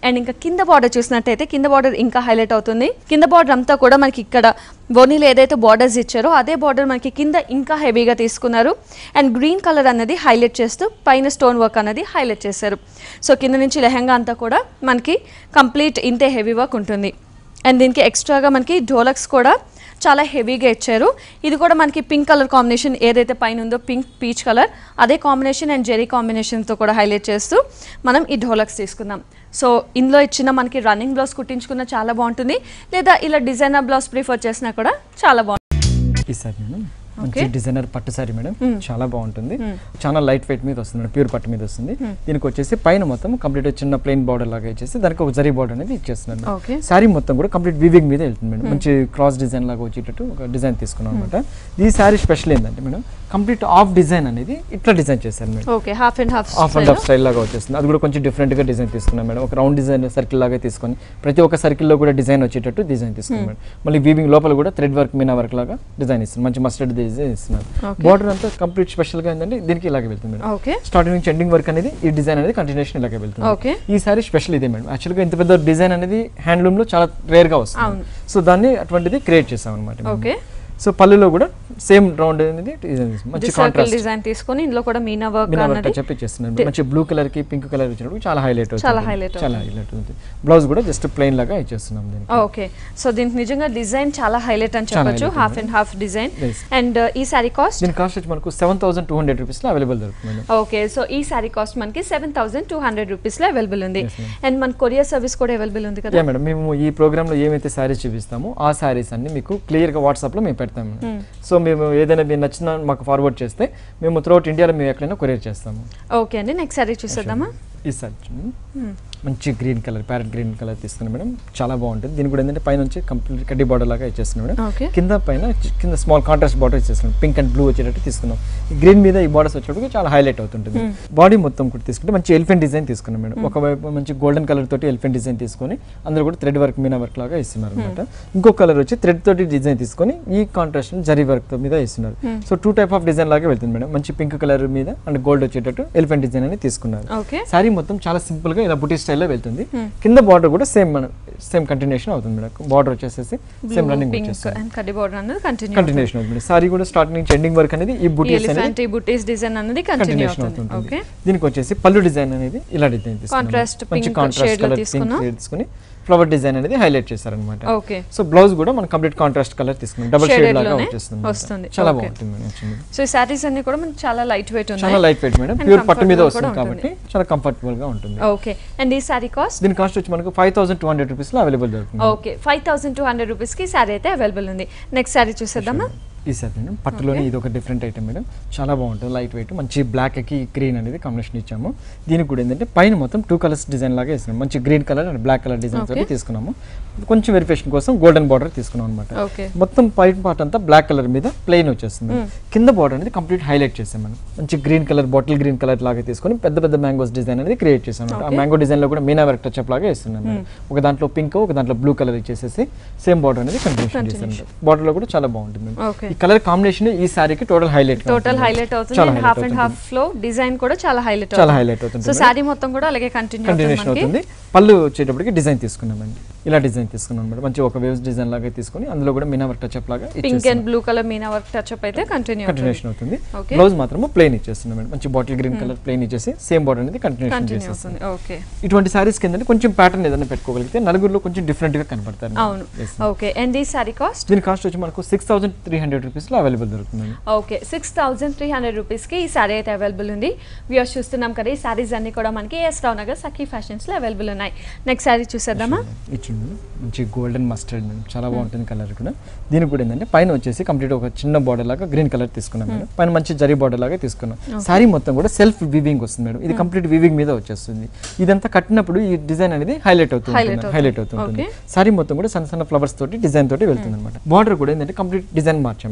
అండ్ ఇంకా కింద బార్డర్ చూసినట్టయితే కింద బార్డర్ ఇంకా హైలైట్ అవుతుంది కింద బార్డర్ అంతా కూడా మనకి ఇక్కడ బోనీలో ఏదైతే బార్డర్స్ ఇచ్చారో అదే బార్డర్ మనకి కింద ఇంకా హెవీగా తీసుకున్నారు అండ్ గ్రీన్ కలర్ అనేది హైలైట్ చేస్తూ పైన స్టోన్ వర్క్ అనేది హైలైట్ చేశారు సో కింద నుంచి లెహంగా అంతా కూడా మనకి కంప్లీట్ ఇంతే హెవీ వర్క్ ఉంటుంది అండ్ దీనికి ఎక్స్ట్రాగా మనకి డోలక్స్ కూడా చాలా హెవీగా ఇచ్చారు ఇది కూడా మనకి పింక్ కలర్ కాంబినేషన్ ఏదైతే పైన ఉందో పింక్ పీచ్ కలర్ అదే కాంబినేషన్ అండ్ జెరీ కాంబినేషన్తో కూడా హైలైట్ చేస్తూ మనం ఈ ఢోలక్స్ తీసుకుందాం సో ఇందులో ఇచ్చిన మనకి రన్నింగ్ బ్లౌజ్ కుట్టించుకున్న చాలా బాగుంటుంది లేదా ఇలా డిజైనర్ బ్లౌజ్ ప్రిఫర్ చేసినా కూడా చాలా బాగుంటుంది ఈ సారీ మేడం మంచి డిజైనర్ పట్టు సారీ మేడం చాలా బాగుంటుంది చాలా లైట్ వెయిట్ మీద వస్తుంది ప్యూర్ పట్టు మీద వస్తుంది దీనికి వచ్చేసి పైన మొత్తం కంప్లీట్ చిన్న ప్లెయిన్ బార్డర్ లాగా ఇచ్చేసి దానికి ఒక జరీ బార్డర్ అనేది ఇచ్చేస్తున్నాను ఓకే శారీ మొత్తం కూడా కంప్లీట్ వివింగ్ మీద వెళ్తుంది మేడం మంచి క్రాస్ డిజైన్ లాగా వచ్చేటట్టు ఒక డిజైన్ తీసుకున్నాం అనమాట ఈ శారీ స్పెషల్ ఏంటంటే మేడం కంప్లీట్ ఆఫ్ డిజైన్ అనేది ఇట్లా డిజైన్ చేశారు madam okay half and half of and of style లాగా వచ్చేస్తుంది అది కూడా కొంచెం డిఫరెంట్ గా డిజైన్ తీసుకున్నాం మేడం ఒక రౌండ్ డిజైన్ సర్కిల్ లాగా తీసుకొని ప్రతి ఒక్క circle లో కూడా డిజైన్ వచ్చేటట్టు డిజైన్ తీసుకున్నాం మేడం మళ్ళీ వీవింగ్ లోపల కూడా థ్రెడ్ వర్క్ మీనా వర్క్ లాగా డిజైన్ ఇస్తుంది మంచి మస్టర్డ్ డిజైన్ ఇస్తున్నారు Okay. బార్డర్ అంతా కంప్లీట్ స్పెషల్ గా ఏంటంటే దీనికి ఇలాగే వెళ్తుంది మేడం ఓకే స్టార్టింగ్ నుంచి ఎండింగ్ వర్క్ అనేది ఈ డిజైన్ అనేది కంటిన్యూషన్ ఇలాగే వెళ్తుంది Okay. ఈ సారీ స్పెషల్ ఇదే మేడం యాక్చువల్గా ఇంత పెద్ద డిజైన్ అనేది హ్యాండ్లూమ్ లో చాలా రేర్ గా వస్తుంది అవును. సో దాన్ని అటువంటిది క్రియేట్ చేసాం అనమాట ఓకే సో పళ్ళులో కూడా సేమ్ రౌండ్ అనేది డిజైన్ మంచి సర్కిల్ కాంట్రాస్ట్ డిజైన్ తీసుకొని ఇందులో కూడా మీనా వర్క్ మీనా వర్క్ అన్నది చెప్పి చేస్తున్నాను మంచి బ్లూ కలర్ కి పింక్ కలర్ ఇచ్చినప్పుడు చాలా హైలైట్ అవుతుంది చాలా highlight చాలా హైలైట్ అవుతుంది బ్లౌజ్ కూడా జస్ట్ ప్లెయిన్ లాగా ఇచ్చేస్తున్నాం దీనికి ఓకే సో దీనికి నిజంగా డిజైన్ చాలా హైలైట్ అని చాలా చెప్పొచ్చు highlight half and half design Yes. And ఈ సారీ కాస్ట్ దీని కాస్ట్ వచ్చి మనకు seven thousand two hundred rupees లో అవైలబుల్ దొరుకుతుంది ఓకే సో ఈ సారీ కాస్ట్ మనకి seven thousand two hundred rupees లో అవైలబుల్ ఉంది Yes, ma'am. అండ్ మన కొరియర్ సర్వీస్ కూడా అవైలబుల్ ఉంది కదా యా మేడం మేము ఈ ప్రోగ్రామ్ లో ఏమైతే శారీస్ చూపిస్తామో ఆ శారీస్ అన్ని మీకు క్లియర్ గా వాట్సాప్ లో మేము పెడతాము సో మేము ఏదైనా మీరు నచ్చిన మాకు ఫార్వర్డ్ చేస్తే మేము త్రూఅవుట్ ఇండియాలో మేము ఎక్కడైనా కొరియర్ చేస్తాము ఓకే అండి నెక్స్ట్ సారీ చూసేద్దామా ఈ సారీ చూడండి. మంచి green colour parrot green colour తీసుకున్నాం మేడం చాలా బాగుంటుంది దీని కూడా ఏంటంటే పైన వచ్చి కంప్లీట్ కడ్డీ బార్డర్ లాగా ఇచ్చేస్తున్నాం మేడం ఓకే కింద పైన చి- కింద స్మాల్ కాంట్రాస్ట్ బార్డర్ ఇచ్చేస్తున్నాం పింక్ అండ్ బ్లూ వచ్చేటట్టు తీసుకున్నాం ఈ గ్రీన్ మీద ఈ బార్డర్స్ వచ్చేటప్పుడు చాలా హైలైట్ అవుతుంటుంది బాడీ మొత్తం కూడా తీసుకుంటే మంచి ఎలిఫెంట్ డిజైన్ తీసుకున్నాం మేడం ఒకవైపు మంచి గోల్డెన్ కలర్ తోటి ఎలిఫెంట్ డిజైన్ తీసుకొని అందులో కూడా థ్రెడ్ వర్క్ మీనా వర్క్ లాగా ఇస్తున్నారు అనమాట ఇంకో కలర్ వచ్చి థ్రెడ్ తోటి డిజైన్ తీసుకొని ఈ కాంట్రాస్ట్ జరీ వర్క్ మీద ఇస్తున్నారు so two type of design లాగా వెళ్తుంది మేడం మంచి పింక్ కలర్ మీద అండ్ గోల్డ్ వచ్చేటట్టు ఎలిఫెంట్ డిజైన్ అని తీసుకున్నారు ఓకే శారీ మొత్తం చాలా సింపుల్ గా ఇలా బుటీ స్టైల్లో వెళ్తుంది కింద బార్డర్ కూడా సేమ్ మన సేమ్ కంటిన్యూషన్ అవుతుంది మేడం బార్డర్ వచ్చేసేసి సేమ్ రన్నింగ్ పింక్ వచ్చేస్తుంది అండ్ కడ్డీ బోర్డర్ అనేది కంటిన్యూ కంటిన్యూషన్ అవుతుంది సారీ కూడా స్టార్టింగ్ నుంచి ఎండింగ్ వరకు అనేది ఈ బుటీస్ అనేది ఎలిఫెంట్ ఈ బుటీస్ డిజైన్ అనేది కంటిన్యూ కంటిన్యూషన్ అవుతుంది అవుతుంటుంది ఓకే దీనికి వచ్చేసి పళ్ళు డిజైన్ అనేది ఇలా డిజైన్ Contrast మంచి pink కాంట్రాస్ట్ shade లో కలర్ పింక్ తీసుకున్నాం. షేడ్ తీసుకుని ఫ్లవర్ డిజైన్ అనేది హైలైట్ చేశారనమాట ఓకే సో బ్లౌజ్ కూడా మనం కంప్లీట్ కాంట్రాస్ట్ కలర్ తీసుకున్నాం డబుల్ షేడ్ Shaded లాగా లోనే వచ్చేస్తుంది వస్తుంది. అన్నమాట. చాలా Okay. బాగుంటుంది మేడం వచ్చింది. సో ఈ సారీస్ అన్ని కూడా మనకి చాలా లైట్ వెయిట్ చాలా ఉన్నాయి light weight madam And pure పట్టు మీద comfortable వస్తుంది కూడా కాబట్టి చాలా కంఫర్టబుల్ గా ఉంటుంది ఓకే అండ్ ఈ సారీ కాస్ట్ దీని కాస్ట్ వచ్చి మనకు five thousand two hundred rupees లో అవైలబుల్ దొరుకుతుంది okay five thousand two hundred రూపీస్కి సారీ అయితే అవైలబుల్ ఉంది నెక్స్ట్ సారీ చూసేద్దామా ఈ సార్ మేడం పట్టులోనే ఇది ఒక డిఫరెంట్ ఐటమ్ మేడం చాలా బాగుంటుంది లైట్ వెయిట్ మంచి బ్లాక్ కి గ్రీన్ అనేది కాంబినేషన్ ఇచ్చాము దీనికి కూడా ఏంటంటే పైన మొత్తం టూ కలర్స్ డిజైన్ లాగా వేసినాం మంచి green colour and black colour design తోటి Okay. తీసుకున్నాము కొంచెం వెరిఫికేషన్ కోసం గోల్డెన్ బార్డర్ తీసుకున్నాం అనమాట ఓకే మొత్తం పైన పార్ట్ అంతా బ్లాక్ కలర్ మీద ప్లెయిన్ వచ్చేస్తుంది కింద బార్డర్ అనేది కంప్లీట్ హైలైట్ చేసాం మనం మంచి green colour bottle green colour లాగా తీసుకొని పెద్ద పెద్ద మ్యాంగోస్ డిజైన్ అనేది క్రియేట్ చేసాం అనమాట ఆ Okay. మ్యాంగో డిజైన్ లో కూడా మీనా వర్క్ టచ్ లాగా వేస్తున్నాం మేడం. ఒక దాంట్లో పింక్ ఒక దాంట్లో బ్లూ కలర్ ఇచ్చేసేసి సేమ్ బార్డర్ అనేది కంటిన్యూషన్ చేసాం బార్డర్ లో కూడా చాలా బాగుంటుంది మేడం. ఓకే ఈ కలర్ కాంబినేషన్ ఈ సారీకి టోటల్ హైలైట్ టోటల్ హైలైట్ అవుతుంది చాలా అండ్ highlight హాఫ్ అండ్ అవుతుంది. హాఫ్ లో డిజైన్ కూడా చాలా హైలైట్ చాలా highlight అవుతుంది సో మేడం. సారీ మొత్తం కూడా అలాగే కంటిన్యూ కంటిన్యూషన్ అవుతుంది అవుతుంది పళ్ళు వచ్చేటప్పటికి డిజైన్ తీసుకున్నామండి ఇలా డిజైన్ తీసుకున్నాం మేడం మంచి ఒక వేవ్స్ డిజైన్ లాగా తీసుకొని అందులో కూడా మీనా వర్క్ టచ్ లాగా pink and blue colour meena work touch up అయితే కంటిన్యూ కంటిన్యూషన్ అవుతుంది Okay. బ్లౌజ్ మాత్రము ప్లెయిన్ ఇచ్చేస్తున్నాం మేడం మంచి బాటిల్ గ్రీన్ కలర్ ప్లెయిన్ ఇచ్చేసి సేమ్ బార్డర్ అనేది కంటిన్యూషన్ కంటిన్యూ చేసేస్తాం అవుతుంది ఓకే ఇటువంటి సారీస్ కింద కొంచెం ప్యాటర్న్ ఏదైనా పెట్టుకోగలిగితే నలుగురిలో కొంచెం డిఫరెంట్ గా కనపడతారు అవును Yes. ఓకే అండ్ ఈ సారీ కాస్ట్ దీని కాస్ట్ వచ్చి మనకు six thousand three hundred rupees లో అవైలబుల్ దొరుకుతుంది okay six thousand three hundred రూపీస్కి ఈ సారీ అయితే అవైలబుల్ ఉంది వ్యూస్ చూస్తున్నాం కదా ఈ సారీస్ అన్ని కూడా మనకి ఎస్ రావు నగర్ సఖీ ఫ్యాషన్స్లో అవైలబుల్ ఉన్నాయి నెక్స్ట్ సారీ చూసేద్దామా ఇచ్చింది మంచి గోల్డెన్ మస్టర్డ్ మేడం చాలా బాగుంటుంది కలర్ కూడా దీనికి కూడా ఏంటంటే పైన వచ్చేసి కంప్లీట్ ఒక చిన్న బార్డర్ లాగా గ్రీన్ కలర్ తీసుకున్నాం మేడం పైన మంచి జరీ బార్డర్ లాగా తీసుకున్నాం సారీ మొత్తం కూడా సెల్ఫ్ వివింగ్ వస్తుంది మేడం ఇది కంప్లీట్ వివింగ్ మీద వచ్చేస్తుంది ఇదంతా కట్టినప్పుడు ఈ డిజైన్ అనేది హైలైట్ అవుతుంది Highlight అవుతుంది. హైలైట్ అవుతుంది Okay. సారీ మొత్తం కూడా సన్న సన్న ఫ్లవర్స్ తోటి డిజైన్ తోటి వెళ్తుంది అనమాట బార్డర్ కూడా ఏంటంటే కంప్లీట్ డిజైన్ మార్చాం మేడం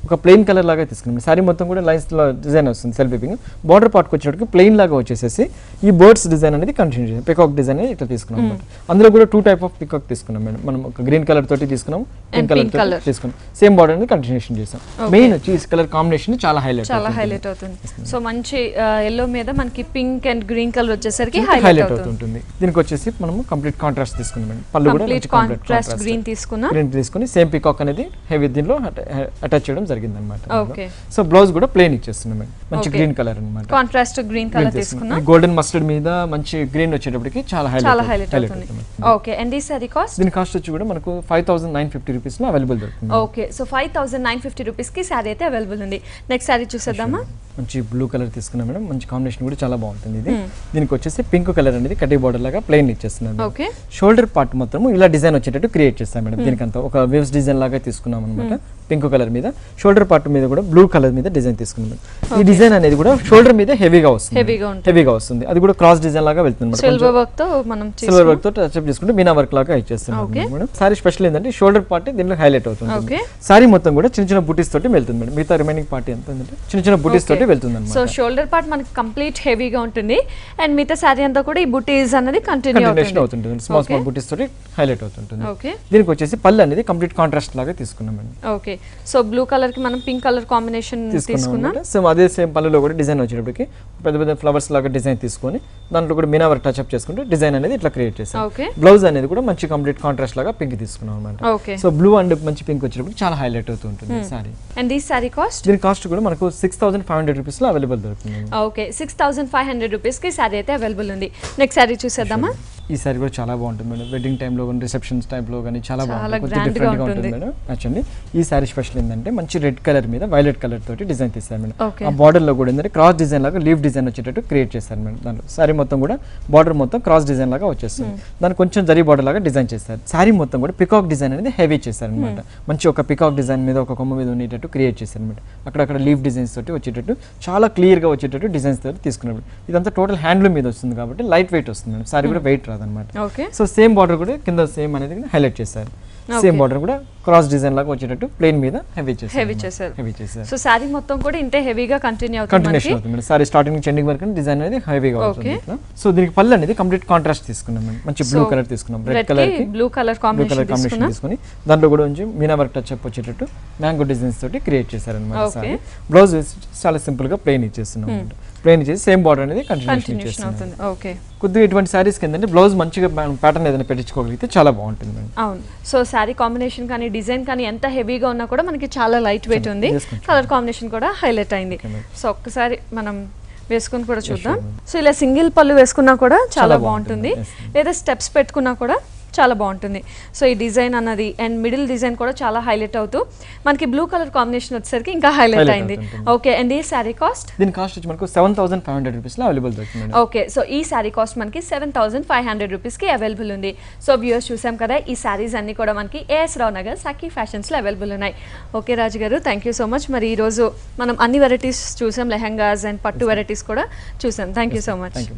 ఒక ప్లెయిన్ కలర్ లాగా తీసుకున్నాం శారీ మొత్తం కూడా లైన్స్ లో డిజైన్ వస్తుంది సెల్ఫ్ విపింగ్ బార్డర్ పార్ట్కి వచ్చేటప్పుడు ప్లెయిన్ లాగా వచ్చేసేసి ఈ బర్డ్స్ డిజైన్ అనేది కంటిన్యూ చేసాం పికాక్ డిజైన్ అనేది ఇట్లా తీసుకున్నాం అన్నమాట అందులో కూడా టూ టైప్ ఆఫ్ పికాక్ తీసుకున్నాం మేడం మనం ఒక గ్రీన్ కలర్ తోటి తీసుకున్నాం పింక్ కలర్ pink colour. తోటి తీసుకున్నాం సేమ్ బార్డర్ అనేది కంటిన్యూషన్ చేసాం మెయిన్ వచ్చి ఈ కలర్ కాంబినేషన్ చాలా హైలైట్ చాలా హైలైట్ అవుతుంది సో మంచి ఎల్లో మీద మనకి పింక్ అండ్ గ్రీన్ కలర్ వచ్చేసరికి హైలైట్ హైలైట్ అవుతుంది అవుతుంటుంది దీనికి వచ్చేసి మనము కంప్లీట్ కాంట్రాస్ట్ తీసుకున్నాం మేడం పళ్ళు కూడా కంప్లీట్ కాంట్రాస్ట్ గ్రీన్ తీసుకున్నా గ్రీన్ తీసుకుని సేమ్ పికాక్ అనేది హెవీ దీనిలో అటాచ్ చేయడం జరిగింది అనమాట Okay. సో బ్లౌజ్ కూడా ప్లెయిన్ ఇచ్చేస్తున్నాం మేడం మంచి Okay. గ్రీన్ కలర్ అనమాట కాంట్రాస్ట్ గ్రీన్ కలర్ తీసుకున్నా గోల్డెన్ మస్టర్డ్ మీద మంచి గ్రీన్ వచ్చేటప్పటికి చాలా చాలా హైలైట్ హైలైట్ అవుతుంది ఓకే అండ్ ఈ సారీ కాస్ట్ దీని కాస్ట్ వచ్చి కూడా మనకు five thousand nine fifty rupees లో అవైలబుల్ దొరుకుతుంది okay so five thousand nine fifty రూపీస్కి శారీ అయితే అవైలబుల్ ఉంది నెక్స్ట్ శారీ చూసేద్దామా మంచి బ్లూ కలర్ తీసుకున్నాం మేడం మంచి కాంబినేషన్ కూడా చాలా బాగుంటుంది ఇది దీనికి వచ్చేసి పింక్ కలర్ అనేది కట్టి బార్డర్ లాగా ప్లెయిన్ ఇచ్చేస్తున్నాం మేడం. ఓకే షోల్డర్ పార్ట్ మొత్తం ఇలా డిజైన్ వచ్చేటట్టు క్రియేట్ చేస్తాం మేడం దీనికంతా ఒక వేవ్స్ డిజైన్ లాగా తీసుకున్నాం అనమాట పింక్ కలర్ మీద షోల్డర్ పార్ట్ మీద కూడా బ్లూ కలర్ మీద డిజైన్ తీసుకున్నాం మేడం. ఈ డిజైన్ అనేది కూడా షోల్డర్ మీద హెవీగా వస్తుంది హెవీగా ఉంటుంది హెవీగా వస్తుంది అది కూడా క్రాస్ డిజైన్ లాగా వెళ్తుంది సిల్వర్ వర్క్ తో మనం సిల్వర్ వర్క్ తో టచ్అప్ చేసుకుంటే మీనా వర్క్ లాగా ఇచ్చేస్తున్నాం Okay. మేడం సారీ స్పెషల్ ఏంటంటే షోల్డర్ పార్ట్ దీంట్లో హైలైట్ అవుతుంది Okay. సారీ మొత్తం కూడా చిన్న చిన్న బుటీస్ తోటి వెళ్తుంది మేడం మిగతా రిమైనింగ్ పార్ట్ ఎంత ఉందంటే చిన్న చిన్న బుటీస్ తోటి వెళ్తుంది సో అనమాట షోల్డర్ పార్ట్ మనకి కంప్లీట్ హెవీగా ఉంటుంది అండ్ మిగతా శారీ అంతా కూడా ఈ బుటీస్ అనేది కంటిన్యూ కంటిన్యూషన్ అవుతుంది అవుతుంటుంది స్మాల్ Okay. స్మాల్ బుటీస్ తోటి హైలైట్ అవుతుంటుంది ఓకే దీనికి వచ్చేసి పళ్ళు అనేది కంప్లీట్ కాంట్రాస్ట్ లాగా తీసుకున్నాం madam okay so blue colour కి మనం పింక్ కలర్ కాంబినేషన్ తీసుకున్నాం తీసుకున్నాం అన్నమాట. సేమ్ అదే సేమ్ పళ్ళులో కూడా డిజైన్ వచ్చేటప్పటికి పెద్ద పెద్ద ఫ్లవర్స్ లాగా డిజైన్ తీసుకొని దాంట్లో కూడా మీనా వర్క్ టచ్అప్ చేసుకుంటే డిజైన్ అనేది ఇట్లా క్రియేట్ చేసాం ఓకే బ్లౌజ్ అనేది కూడా మంచి కంప్లీట్ కాంట్రాస్ట్ లాగా పింక్ తీసుకున్నాం అనమాట ఓకే సో బ్లూ అండ్ మంచి పింక్ వచ్చేటప్పుడు చాలా హైలైట్ అవుతూ ఉంటుంది సారీ అండ్ ఈ శారీ కాస్ట్ దీని కాస్ట్ కూడా మనకు సిక్స్ థౌసండ్ ఫైవ్ హండ్రెడ్ రూపీస్లో అవైలబుల్ దొరుకుతుంది okay six thousand five hundred రూపీస్కి శారీ అయితే అవైలబుల్ ఉంది నెక్స్ట్ శారీ చూసేద్దామా ఈ సారీ కూడా చాలా బాగుంటుంది మేడం వెడ్డింగ్ టైంలో కానీ రిసెప్షన్స్ టైంలో కానీ చాలా చాలా బాగుంటుంది కొంచెం grand గా డిఫరెంట్గా ఉంటుంది. ఉంటుంది మేడం యాక్చువల్లీ ఈ సారీ స్పెషల్ ఏంటంటే మంచి రెడ్ కలర్ మీద వైలెట్ కలర్ తోటి డిజైన్ తీస్తారు మేడం Okay. ఆ border లో కూడా ఏంటంటే క్రాస్ డిజైన్ లాగా లీవ్ డిజైన్ వచ్చేటట్టు క్రియేట్ చేస్తారు మేడం దాంట్లో సారీ మొత్తం కూడా బార్డర్ మొత్తం క్రాస్ డిజైన్ లాగా వచ్చేస్తుంది దానికి కొంచెం జరీ బార్డర్ లాగా డిజైన్ చేస్తారు సారీ మొత్తం కూడా పికాక్ డిజైన్ అనేది హెవీ చేస్తారు అనమాట మంచి ఒక పికాక్ డిజైన్ మీద ఒక కొమ్మ మీద ఉండేటట్టు క్రియేట్ చేస్తారు అనమాట అక్కడక్కడ లీవ్ డిజైన్స్ తోటి వచ్చేటట్టు చాలా క్లియర్ గా వచ్చేటట్టు డిజైన్స్ తోటి తీసుకున్నారు ఇదంతా టోటల్ హ్యాండ్లూమ్ మీద వస్తుంది కాబట్టి లైట్ వెయిట్ వస్తుంది మేడం సారీ కూడా వెయిట్ రాదనమాట ఓకే సో సేమ్ బార్డర్ కూడా కింద సేమ్ అనేది హైలైట్ చేశారు సేమ్ బార్డర్ కూడా క్రాస్ డిజైన్ లాగా వచ్చేటట్టు ప్లేన్ మీద హెవీ చేశారు హెవీ చేశారు హెవీ చేశారు సో శారీ మొత్తం కూడా ఇంతే హెవీగా కంటిన్యూ అవుతుంది కంటిన్యూషన్ మనకి అవుతుంది మేడం సారీ స్టార్టింగ్ నుంచి ఎండింగ్ వరకు డిజైన్ అనేది హెవీగా అవుతుంది Okay. ఇట్లా. సో దీనికి పళ్ళు అనేది కంప్లీట్ కాంట్రాస్ట్ తీసుకున్నాం మేడం మంచి బ్లూ So, కలర్ తీసుకున్నాం రెడ్ రెడ్ కలర్ కి కి blue colour blue colour combination combination తీసుకున్నా తీసుకొని దాంట్లో కూడా ఉంచి మీనా వర్క్ టచ్ అప్ వచ్చేటట్టు మ్యాంగో డిజైన్స్ తోటి క్రియేట్ చేశారనమాట Okay. సారీ బ్లౌజ్ చాలా సింపుల్ గా ప్లెయిన్ ఇచ్చేస్తున్నాం ప్లెయిన్ ఇచ్చేసి సేమ్ బార్డర్ అనేది కంటిన్యూషన్ కంటిన్యూషన్ ఇచ్చేస్తున్నాం అవుతుంది ఓకే కొద్దిగా ఇటువంటి సారీస్ కింద బ్లౌజ్ మంచిగా ప్యాటర్న్ ఏదైనా పెట్టించుకోగలిగితే చాలా బాగుంటుంది మేడం అవును సో శారీ కాంబినేషన్ కానీ డిజైన్ కానీ ఎంత హెవీగా ఉన్నా కూడా మనకి చాలా లైట్ వెయిట్ ఉంది Yes, కొంచెం. కలర్ కాంబినేషన్ కూడా హైలైట్ అయింది Okay, ma'am. సో ఒక్కసారి మనం వేసుకుని కూడా చూద్దాం సో ఇలా సింగిల్ పళ్ళు వేసుకున్నా కూడా చాలా చాలా బాగుంటుంది బాగుంటుంది, yes, లేదా స్టెప్స్ పెట్టుకున్నా కూడా చాలా బాగుంటుంది సో ఈ డిజైన్ అన్నది అండ్ మిడిల్ డిజైన్ కూడా చాలా హైలైట్ అవుతూ మనకి బ్లూ కలర్ కాంబినేషన్ వచ్చేసరికి ఇంకా హైలైట్ Highlight అయింది అవుతుంటుంది. ఓకే అండ్ ఈ శారీ కాస్ట్ దీని కాస్ట్ వచ్చి మనకు సెవెన్ థౌసండ్ ఫైవ్ హండ్రెడ్ రూపీస్లో అవైలబుల్ దొరుకుతుంది మేడం ఓకే సో ఈ శారీ కాస్ట్ మనకి సెవెన్ థౌసండ్ ఫైవ్ హండ్రెడ్ రూపీస్కి అవైలబుల్ ఉంది సో వ్యూయర్స్ చూసాం కదా ఈ శారీస్ అన్ని కూడా మనకి ఏఎస్ రావు నగర్ సఖీ ఫ్యాషన్స్లో అవైలబుల్ ఉన్నాయి ఓకే రాజు గారు థ్యాంక్ యూ సో మచ్ మరి ఈరోజు మనం అన్ని వెరైటీస్ చూసాం లెహంగాస్ అండ్ పట్టు వెరైటీస్ కూడా చూసాం thank you so much thank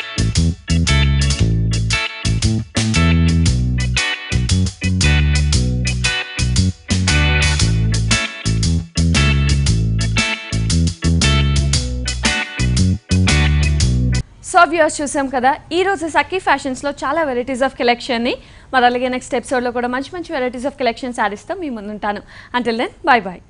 you so viewers చూసాం కదా ఈ రోజు సఖీ ఫ్యాషన్స్లో చాలా వెరైటీస్ ఆఫ్ కలెక్షన్ని మరి అలాగే నెక్స్ట్ ఎపిసోడ్లో కూడా మంచి మంచి వెరైటీస్ ఆఫ్ కలెక్షన్ శారీస్తో మీ ముందుంటాను అంటిల్ దెన్ బాయ్ బాయ్